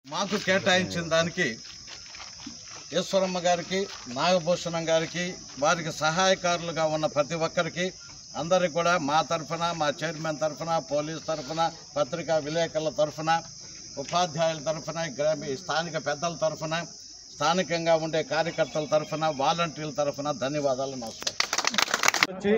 మాకు కేటాయించిన దానికి ఈశ్వరమ్మ గారికి నాగభూషణం గారికి వారికి సహాయకారులుగా ఉన్న ప్రతి ఒక్కరికి అందరికి కూడా మా తరఫున మా చైర్మన్ తరఫున పోలీస్ తరఫున పత్రికా విలేకరుల తరఫున ఉపాధ్యాయుల తరఫున గ్రామీ స్థానిక పెద్దల తరఫున స్థానికంగా ఉండే కార్యకర్తల తరఫున వాలంటీర్ల తరఫున ధన్యవాదాలు నమస్కారం వచ్చి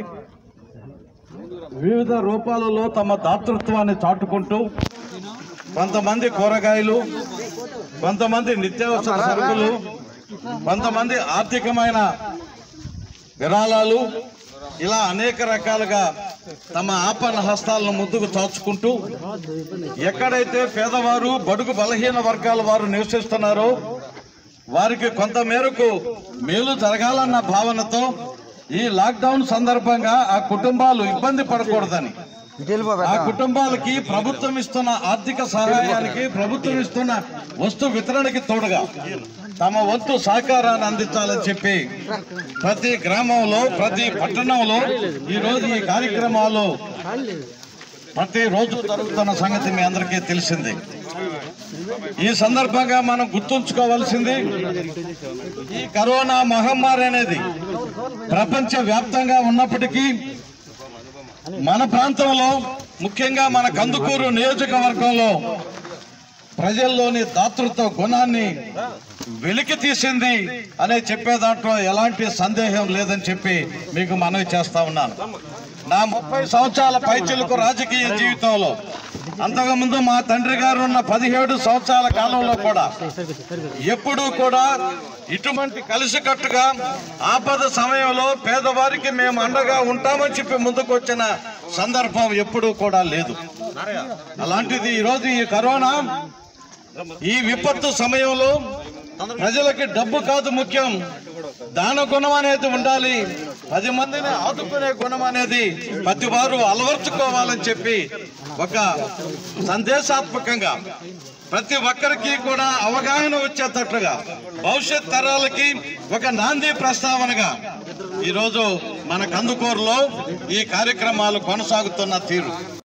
వివిధ రూపాలలో తమ దాతృత్వాన్ని చాటుకుంటూ కొంతమంది కూరగాయలు కొంతమంది నిత్యావసర సరుకులు కొంతమంది ఆర్థికమైన విరాళాలు ఇలా అనేక రకాలుగా తమ ఆపన్న హస్తాలను ముందుకు చాచుకుంటూ ఎక్కడైతే పేదవారు బడుగు బలహీన వర్గాల వారు నివసిస్తున్నారో వారికి కొంత మేరకు మేలు జరగాలన్న భావనతో ఈ లాక్డౌన్ సందర్భంగా ఆ కుటుంబాలు ఇబ్బంది పడకూడదని ఆ కుటుంబాలకి ప్రభుత్వం ఇస్తున్న ఆర్థిక సహాయానికి ప్రభుత్వం ఇస్తున్న వస్తు వితరణకి తోడుగా తమ వంతు సహకారాన్ని అందించాలని చెప్పి ప్రతి గ్రామంలో ప్రతి పట్టణంలో ఈ రోజు ఈ కార్యక్రమాలు ప్రతి రోజు జరుగుతున్న సంగతి మీ అందరికీ తెలిసింది ఈ సందర్భంగా మనం గుర్తుంచుకోవాల్సింది ఈ కరోనా మహమ్మారి అనేది ప్రపంచ వ్యాప్తంగా ఉన్నప్పటికీ మన ప్రాంతంలో ముఖ్యంగా మన కందుకూరు నియోజకవర్గంలో ప్రజల్లోని దాతృత్వ గుణాన్ని వెలికి తీసింది అనే చెప్పే దాంట్లో ఎలాంటి సందేహం లేదని చెప్పి మీకు మనవి చేస్తా ఉన్నాను నా ముప్పై సంవత్సరాల పైచిలకు రాజకీయ జీవితంలో అంతకుముందు మా తండ్రి గారు ఉన్న పదిహేడు సంవత్సరాల కాలంలో కూడా ఎప్పుడూ కూడా ఇటువంటి కలిసికట్టుగా ఆపద సమయంలో పేదవారికి మేము అండగా ఉంటామని చెప్పి ముందుకు వచ్చిన సందర్భం ఎప్పుడూ కూడా లేదు అలాంటిది ఈరోజు ఈ కరోనా ఈ విపత్తు సమయంలో ప్రజలకి డబ్బు కాదు ముఖ్యం దాన గుణం అనేది ఉండాలి పది మందిని ఆదుకునే గుణం అనేది ప్రతి వారు అలవర్చుకోవాలని చెప్పి ఒక సందేశాత్మకంగా ప్రతి ఒక్కరికి కూడా అవగాహన వచ్చేటట్లుగా భవిష్యత్ తరాలకి ఒక నాంది ప్రస్తావనగా ఈరోజు మన కందుకూరులో ఈ కార్యక్రమాలు కొనసాగుతున్న తీరు